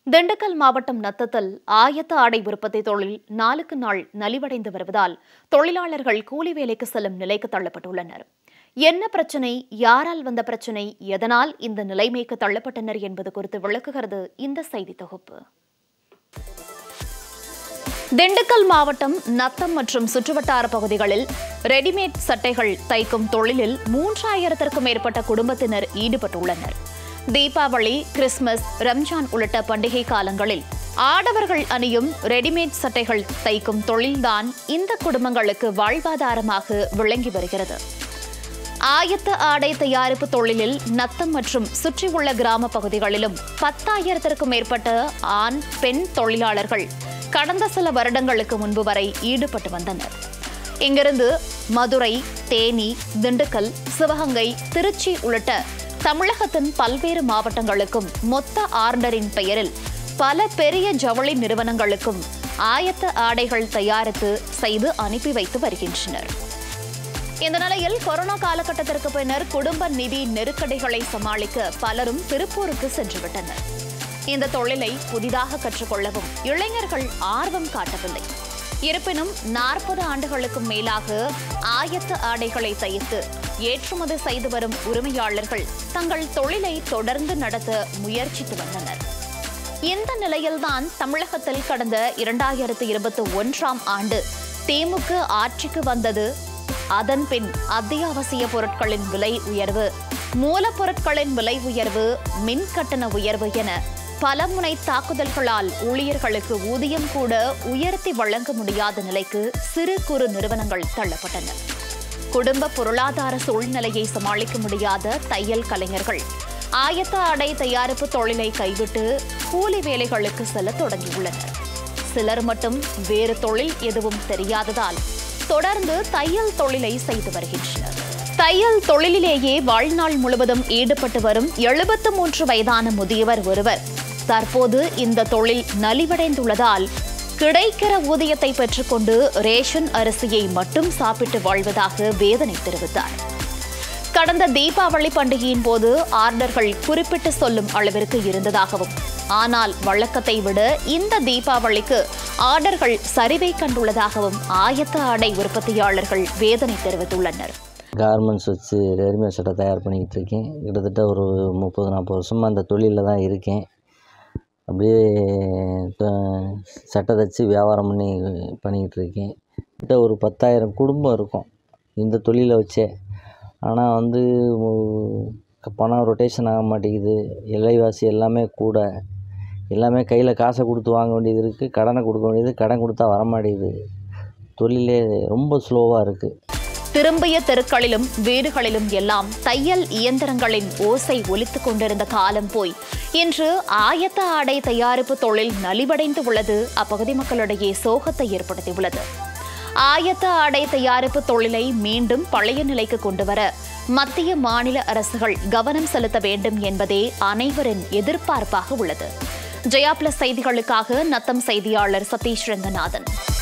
திண்டுக்கல் மாவட்டம் நத்தத்தில் ஆயத்த ஆடை உற்பத்தி தொழில் நாளுக்கு நாள் நலிவடைந்து வருவதால் தொழிலாளர்கள் கூலி வேலைக்கு செல்லும் நிலைக்கு தள்ளப்பட்டுள்ளனர் என்ன பிரச்சனை யாரால் வந்த பிரச்சனை எதனால் இந்த நிலைமைக்கு தள்ளப்பட்டனர் என்பது குறித்து விளக்குகிறது இந்த செய்தி தொகுப்பு திண்டுக்கல் மாவட்டம் நத்தம் மற்றும் சுற்றுவட்டார பகுதிகளில் ரெடிமேட் சட்டைகள் தைக்கும் தொழிலில் மூன்றாயிரத்திற்கும் மேற்பட்ட குடும்பத்தினர் ஈடுபட்டுள்ளனர் தீபாவளி கிறிஸ்துமஸ் ரம்ஜான் உள்ளிட்ட பண்டிகை காலங்களில் ஆடவர்கள் அணியும் ரெடிமேட் சட்டைகள் தைக்கும் தொழில்தான் இந்த குடும்பங்களுக்கு வாழ்வாதாரமாக விளங்கி வருகிறது ஆயத்த ஆடை தயாரிப்பு தொழிலில் நத்தம் மற்றும் சுற்றியுள்ள கிராம பகுதிகளிலும் பத்தாயிரத்திற்கும் மேற்பட்ட ஆண் பெண் தொழிலாளர்கள் கடந்த சில வருடங்களுக்கு முன்பு வரை ஈடுபட்டு வந்தனர் இங்கிருந்து மதுரை தேனி திண்டுக்கல் சிவகங்கை திருச்சி உள்ளிட்ட தமிழகத்தின் பல்வேறு மாவட்டங்களுக்கும் மொத்த ஆர்டரின் பெயரில் பல பெரிய ஜவுளி நிறுவனங்களுக்கும் ஆயத்த ஆடைகள் தயாரித்து செய்து அனுப்பி வைத்து வருகின்றனர் இந்த நிலையில் கொரோனா காலகட்டத்திற்கு பின்னர் குடும்ப நிதி நெருக்கடிகளை சமாளிக்க பலரும் திருப்பூருக்கு சென்றுவிட்டனர் இந்த தொழிலை புதிதாக கற்றுக்கொள்ளவும் இளைஞர்கள் ஆர்வம் காட்டவில்லை இருப்பினும் நாற்பது ஆண்டுகளுக்கும் மேலாக ஆயத்த ஆடைகளை தைத்து ஏற்றுமதி செய்து வரும் உரிமையாளர்கள் தங்கள் தொழிலை தொடர்ந்து நடத்த முயற்சித்து வந்தனர் இந்த நிலையில்தான் தமிழகத்தில் கடந்த இரண்டாயிரத்து இருபத்தி ஒன்றாம் ஆண்டு திமுக ஆட்சிக்கு வந்தது அதன் பின் அத்தியாவசிய பொருட்களின் விலை உயர்வு மூலப்பொருட்களின் விலை உயர்வு மின் கட்டண உயர்வு என பலமுனை தாக்குதல்களால் ஊழியர்களுக்கு ஊதியம் கூட உயர்த்தி வழங்க முடியாத நிலைக்கு சிறு குறு நிறுவனங்கள் தள்ளப்பட்டன குடும்ப பொருளாதார சூழ்நிலையை சமாளிக்க முடியாத தையல் கலைஞர்கள் ஆயத்த ஆடை தயாரிப்பு தொழிலை கைவிட்டு கூலி வேலைகளுக்கு செல்ல தொடங்கியுள்ளனர் சிலர் மட்டும் வேறு தொழில் எதுவும் தெரியாததால் தொடர்ந்து தையல் தொழிலை செய்து வருகின்றனர் தையல் தொழிலிலேயே வாழ்நாள் முழுவதும் ஈடுபட்டு வரும் எழுபத்து மூன்று வயதான முதியவர் ஒருவர் தற்போது இந்த தொழில் நலிவடைந்துள்ளதால் கிடைக்கிற ஊதியத்தை பெற்றுக்கொண்டு ரேஷன் அரிசியை மட்டும் சாப்பிட்டு வாழ்வதாக வேதனை தெரிவித்தார் கடந்த தீபாவளி பண்டிகையின் போது ஆர்டர்கள் குறிப்பிட்டு சொல்லும் அளவிற்கு இருந்ததாகவும் ஆனால் வழக்கத்தை விட இந்த தீபாவளிக்கு ஆர்டர்கள் சரிவை கண்டுள்ளதாகவும் ஆயத்த ஆடை உற்பத்தியாளர்கள் வேதனை தெரிவித்துள்ளனர் கார்மெண்ட்ஸ் வச்சு ரெடிமேட் சட்டை தயார் பண்ணிக்கிட்டு இருக்கேன் கிட்டத்தட்ட ஒரு முப்பது நாற்பது வருஷமாக அந்த தொழிலில் தான் இருக்கேன் அப்படியே த- சட்டை தைச்சி வியாபாரம் பண்ணி பண்ணிக்கிட்டு இருக்கேன் கிட்ட ஒரு பத்தாயிரம் குடும்பம் இருக்கும் இந்த தொழிலை வச்சே ஆனால் வந்து உ- பணம் ரொட்டேஷன் ஆக மாட்டேங்குது விலைவாசி எல்லாமே கூட எல்லாமே கையில் காசை கொடுத்து வாங்க வேண்டியது இருக்குது கடனை கொடுக்க வேண்டியது கடன் கொடுத்தா வர மாட்டேங்குது தொழிலே ரொம்ப ஸ்லோவாக இருக்குது திரும்பிய தெருக்களிலும் வீடுகளிலும் எல்லாம் தையல் இயந்திரங்களின் ஓசை ஒலித்துக் கொண்டிருந்த காலம் போய் இன்று ஆயத்த ஆடை தயாரிப்பு தொழில் நலிவடைந்து உள்ளது அப்பகுதி மக்களிடையே சோகத்தை ஏற்படுத்தியுள்ளது ஆயத்த ஆடை தயாரிப்பு தொழிலை மீண்டும் பழைய நிலைக்கு கொண்டுவர மத்திய மாநில அரசுகள் கவனம் செலுத்த வேண்டும் என்பதே அனைவரின் எதிர்பார்ப்பாக உள்ளது ஜெயா பிளஸ் செய்திகளுக்காக நத்தம் செய்தியாளர் சதீஷ் ரங்கநாதன்